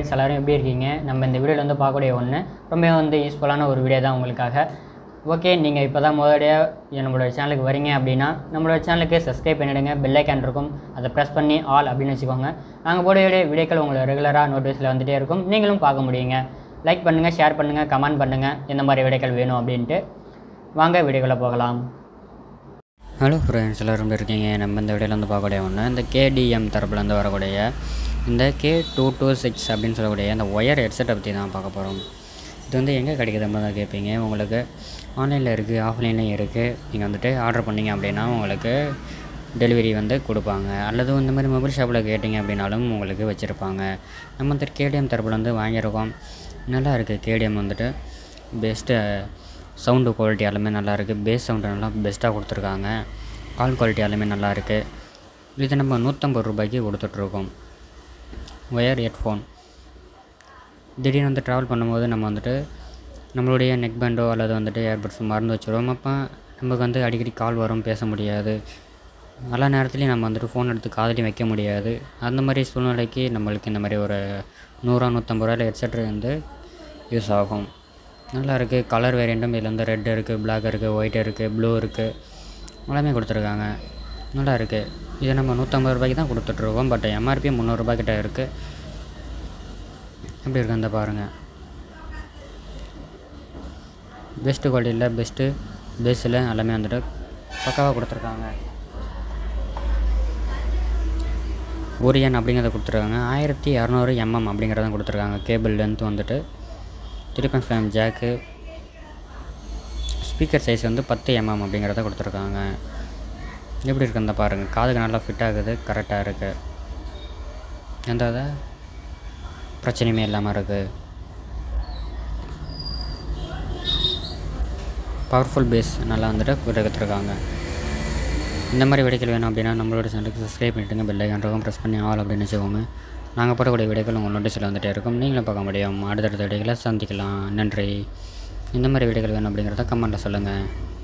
friends எல்லாரும் எப்படி இருக்கீங்க நம்ம இந்த வீடியோவில் வந்து பார்க்கக்கூடிய ஒன்று ரொம்ப வந்து யூஸ்ஃபுல்லான ஒரு வீடியோ தான் உங்களுக்காக ஓகே நீங்கள் இப்போ தான் முதலடியாக நம்மளோட சேனலுக்கு வரீங்க அப்படின்னா நம்மளோட சேனலுக்கு சப்ஸ்கிரைப் பண்ணிவிடுங்க பெல் ஐக்கான் இருக்கும் அதை ப்ரெஸ் பண்ணி ஆல் அப்படின்னு வச்சுக்கோங்க நாங்கள் போடக்கூடிய வீடியோக்கள் உங்களுக்கு ரெகுலராக நோட்டீஸில் வந்துகிட்டே இருக்கும் நீங்களும் பார்க்க முடியுங்க லைக் பண்ணுங்கள் ஷேர் பண்ணுங்கள் கமெண்ட் பண்ணுங்கள் எந்த மாதிரி வீடியோக்கள் வேணும் அப்படின்ட்டு வாங்க வீடியோக்குள்ளே போகலாம் ஹலோ ஃப்ரெண்ட்ஸ் எல்லோரும் எப்படி இருக்கீங்க நம்ம இந்த வீடியோவில் வந்து பார்க்கக்கூடிய ஒன்று இந்த கேடிஎம் தரப்புலேருந்து வரக்கூடிய இந்த கே டூ டூ சிக்ஸ் அப்படின்னு சொல்லக்கூடிய அந்த ஒயர் ஹெட்செட்டை பற்றி தான் பார்க்க போகிறோம் இது வந்து எங்கே கிடைக்குது அப்படின்னு தான் கேட்பீங்க உங்களுக்கு ஆன்லைனில் இருக்குது ஆஃப்லைன்லேயும் இருக்குது நீங்கள் வந்துட்டு ஆர்டர் பண்ணீங்க அப்படின்னா உங்களுக்கு டெலிவரி வந்து கொடுப்பாங்க அல்லது இந்த மாதிரி மொபைல் ஷாப்பில் கேட்டிங்க அப்படின்னாலும் உங்களுக்கு வச்சுருப்பாங்க நம்ம வந்து கேடிஎம் தரப்புல வந்து வாங்கியிருக்கோம் நல்லா இருக்குது கேடிஎம் வந்துட்டு பெஸ்ட்டு சவுண்டு குவாலிட்டி எல்லாமே நல்லா இருக்குது பேஸ் சவுண்டு நல்லா பெஸ்ட்டாக கொடுத்துருக்காங்க கால் குவாலிட்டி எல்லாமே நல்லா இருக்குது இது நம்ம நூற்றம்பது ரூபாய்க்கு கொடுத்துட்ருக்கோம் ஒயர் ஹெட்ஃபோன் திடீர்னு வந்து ட்ராவல் பண்ணும்போது நம்ம வந்துட்டு நம்மளுடைய நெக் பேண்டோ அல்லது வந்துட்டு ஏர்பட்ஸ் மறந்து வச்சுருவோம் அப்போ நமக்கு வந்து அடிக்கடி கால் வரும் பேச முடியாது எல்லா நேரத்துலையும் நம்ம வந்துட்டு ஃபோன் எடுத்து காதுலையும் வைக்க முடியாது அந்த மாதிரி சூழ்நிலைக்கு நம்மளுக்கு இந்த மாதிரி ஒரு நூறுரூவா நூற்றம்பது ரூபாயில் ஹெட்செட் வந்து யூஸ் ஆகும் நல்லா இருக்குது கலர் வேரியண்ட்டும் இதில் வந்து ரெட் இருக்குது பிளாக் இருக்குது ஒயிட் இருக்குது ப்ளூ இருக்குது எல்லாமே கொடுத்துருக்காங்க நல்லா இருக்குது இதை நம்ம நூற்றம்பது ரூபாய்க்கு தான் கொடுத்துட்ருக்கோம் பட் எம்ஆர்பி முந்நூறுரூபா கிட்ட இருக்குது எப்படி இருக்கு அந்த பாருங்கள் பெஸ்ட்டு குவாலிட்டியில் பெஸ்ட்டு பேஸில் எல்லாமே வந்துட்டு பக்காவாக கொடுத்துருக்காங்க ஓரியன் அப்படிங்கிறத கொடுத்துருக்காங்க ஆயிரத்தி இரநூறு எம்எம் அப்படிங்கிறத கொடுத்துருக்காங்க கேபிள் லென்த் வந்துட்டு three point five jack speaker size வந்து பத்து எம்எம் அப்படிங்கிறத கொடுத்துருக்காங்க எப்படி இருக்கு அந்த பாருங்கள் காதுக்கு நல்லா ஃபிட் ஆகுது கரெக்டாக இருக்குது எந்த வித பிரச்சனையுமே இல்லாமல் இருக்குது பவர்ஃபுல் பேஸ் நல்லா வந்துட்டு கொடுத்துருக்காங்க இந்த மாதிரி வீடியோக்கள் வேணும் அப்படின்னா நம்மளோட சேனலுக்கு சப்ஸ்கிரைப் பண்ணிட்டுங்க பெல் ஐக்கான் ப்ரெஸ் பண்ணி ஆல் அப்படின்னு வச்சுக்கோங்க நாங்கள் போடக்கூடிய வீடியோக்கள் உங்கள் நோட்டீஸில் வந்துட்டே இருக்கும் நீங்களும் பார்க்க முடியும் அடுத்தடுத்த வீடியோக்களை சந்திக்கலாம் நன்றி இந்த மாதிரி வீடியோக்கள் வேணும் அப்படிங்கிறத கமெண்ட்டில் சொல்லுங்கள்